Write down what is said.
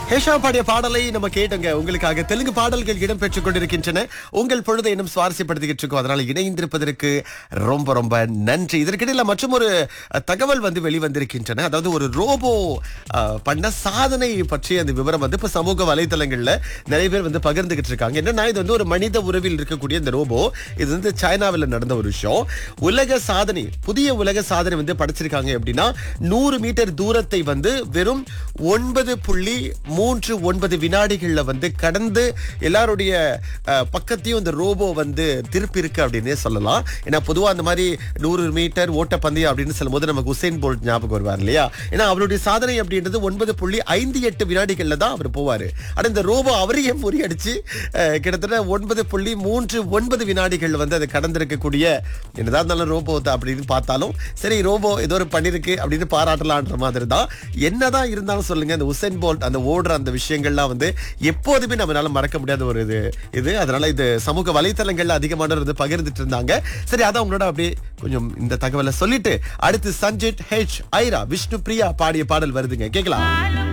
ஹேஷா பாடிய பாடலை நம்ம கேட்டோங்க உங்களுக்காக தெலுங்கு பாடல்கள் இடம்பெற்றுக் கொண்டிருக்கின்றன உங்கள் பொழுதை இன்னும் சுவாரஸ்யப்படுத்திக்கிட்டு இருக்கோம் அதனால இணைந்திருப்பதற்கு ரொம்ப ரொம்ப நன்றி இதற்கிடையில மற்றும் ஒரு தகவல் வந்து வெளிவந்திருக்கின்றன அதாவது ஒரு ரோபோ அஹ், பண்ண சாதனை பற்றிய அந்த விவரம் வந்து இப்ப சமூக வலைதளங்கள்ல நிறைய பேர் வந்து பகிர்ந்துகிட்டு இருக்காங்க என்னன்னா இது வந்து ஒரு மனித உறவில் இருக்கக்கூடிய இந்த ரோபோ இது வந்து சைனாவில் நடந்த ஒரு விஷயம் உலக சாதனை புதிய உலக சாதனை வந்து படைச்சிருக்காங்க எப்படின்னா நூறு மீட்டர் தூரத்தை வந்து வெறும் ஒன்பது புள்ளி மூன்று ஒன்பது வினாடிகள்ல வந்து கடந்து எல்லாருடைய அஹ், பக்கத்தையும் இந்த ரோபோ வந்து திருப்பி இருக்கு அப்படின்னே சொல்லலாம் ஏன்னா பொதுவா அந்த மாதிரி நூறு மீட்டர் ஓட்டப்பந்தயம் அப்படின்னு சொல்லும்போது நமக்கு உசேன் போல்ட் ஞாபகம் வருவார் இல்லையா ஏன்னா அவருடைய சாதனை அப்படின்றது ஒன்பது புள்ளி ஐந்து எட்டு வினாடிகள்ல தான் அவர் போவாரு ஆனா இந்த ரோபோ அவரையே முறியடிச்சு அஹ், கிட்டத்தட்ட ஒன்பது புள்ளி மூன்று ஒன்பது வினாடிகள் வந்து அது கடந்திருக்கக்கூடிய என்னதான் இருந்தாலும் ரோபோ தான் அப்படின்னு பார்த்தாலும் சரி ரோபோ ஏதோ ஒரு பண்ணிருக்கு அப்படின்னு பாராட்டலான்ற மாதிரி தான் என்னதான் இருந்தாலும் சொல்லுங்க இந்த உசேன் போல்ட் அந்த ஓடுற அந்த விஷயங்கள்லாம் வந்து எப்போதுமே நம்மளால மறக்க முடியாத ஒரு இது இது அதனால இது சமூக வலைத்தளங்கள்ல அதிகமானவர் வந்து பகிர்ந்துட்டு இருந்தாங்க சரி அதான் உங்களோட அப்படியே கொஞ்சம் இந்த தகவலை சொல்லிட்டு அடுத்து சஞ்சித் ஹெச் ஐரா விஷ்ணு பிரியா பாடிய பாடல் வருதுங்க கேட்கலாம்